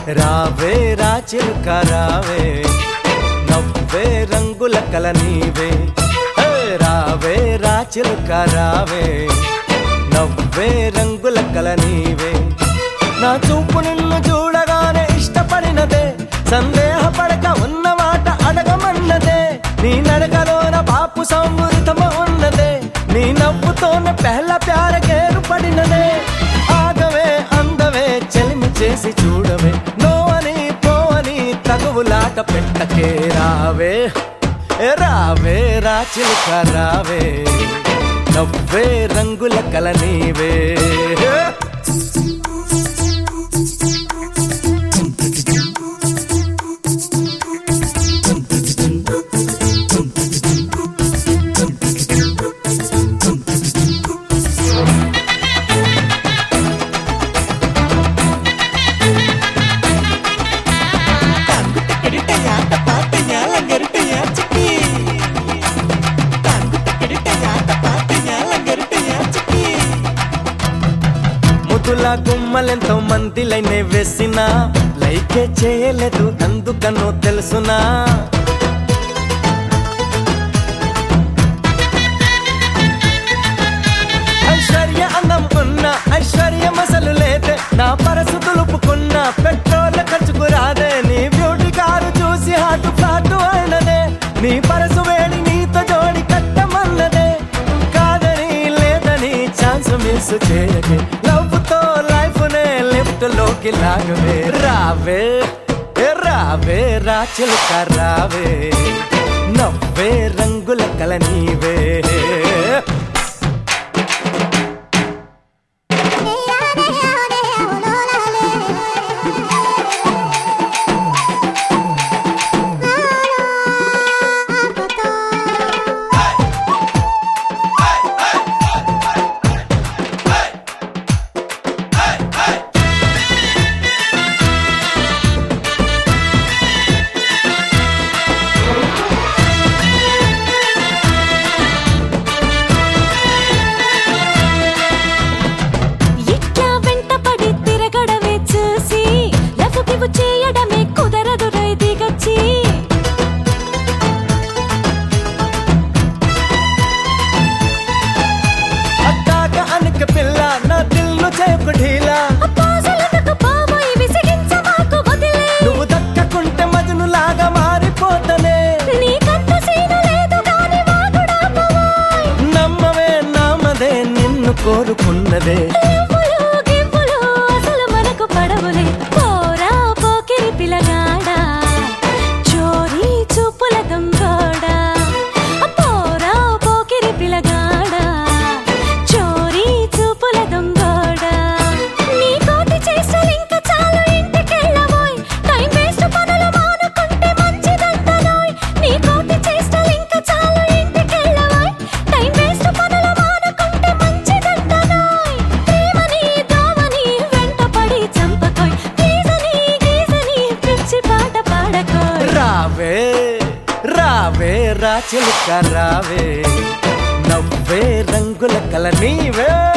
రావే రాచిలుక రావే నవ్వే రంగుల కల నీవే హే, రావే రాచిలుక రావే నవ్వే రంగుల కల నీవే నా చూపు నిన్ను చూడగానే ఇష్టపడినదే సందేహపడక ఉన్న మాట అడగమన్నదే నీ నడకలోన బాపు సమృతమ ఉన్నదే నీ నవ్వుతోన పెహల ప్యార గేరు పడినదే ఆగవే అందవే చెలిమి చేసి చూడవే నో అని పో అని తగువులాట పెట్టకే రావే ఏ రావే రాచిలుక రావే నవ్వే రంగుల కల నీవే తంగుటకెడిటయా తపాతయా లంగరుటయా చిక్కి తంగుటకెడిటయా తపాతయా లంగరుటయా చిక్కి ముదుల గుమ్మలెంతో మంది లైనే వేసినా లైకే చేయలేదు అందుకనో తెలుసునా ఐశ్వర్య అందం ఉన్న ఐశ్వర్యం అసలు లేదే నా పరసు తులుపుకున్న పెట్రోల్ ఖర్చుకు రాదే నీ బ్యూటీ కారు చూసి హాటు ఫ్లాటు అయినదే నీ పరసు వేడి నీతో జోడి కట్టమన్నదే కాదని లేదని ఛాన్స్ మిస్ చేయకే లవ్ తో లైఫ్ నే లిఫ్ట్ లోకి లాగవే రావే ఏ రావే రాచిలుక రావే నవ్వే రంగుల కల నీవే ఇట్లా వెంటపడి తిరగడమే చూసి లవ్ గివ్ చేయడమే కుదరదు రై దిగచ్చి అట్టాగా అనక పిల్ల నా దిల్లు చేయకు ఢీలా అప్పాసలకు బాబాయ్ విసిగించమాకు వదిలే నువ్వు దక్కకుంటే మజును లాగా మారిపోతనే నీకంత సీను లేదు గాని వాగుడా పోవాయ్ నమ్మవే నామదే నిన్ను కోరుకున్నదే లివ్వులు గివ్వులు అసలు మనకు పడవులే పోరా పోకిరి పిల్లగాడా చోరీ చూపుల దొంగోడా పోరా పోకిరి పిల్లగాడా చోరీ చూపుల దొంగోడా నీ కోటి చేష్టలు ఇంకా చాలు ఇంటికెళ్ళబోయ్ టైం వేస్ట్ పనులు మానుకుంటే మంచిదంటనోయ్ నీ కోటి చేష్టలు ఇంకా చాలు ఇంటికెళ్ళబోయ్ టైం వేస్ట్ పనులు మానుకుంటే మంచిదంటనోయ్ ప్రేమని దోమని వెంటపడి చంపకోయ్ ప్లీజని గీజని పిచ్చి పాట పాడకోయ్ రావే రావే రాచిలుక రావే నవ్వే రంగుల కల నీవే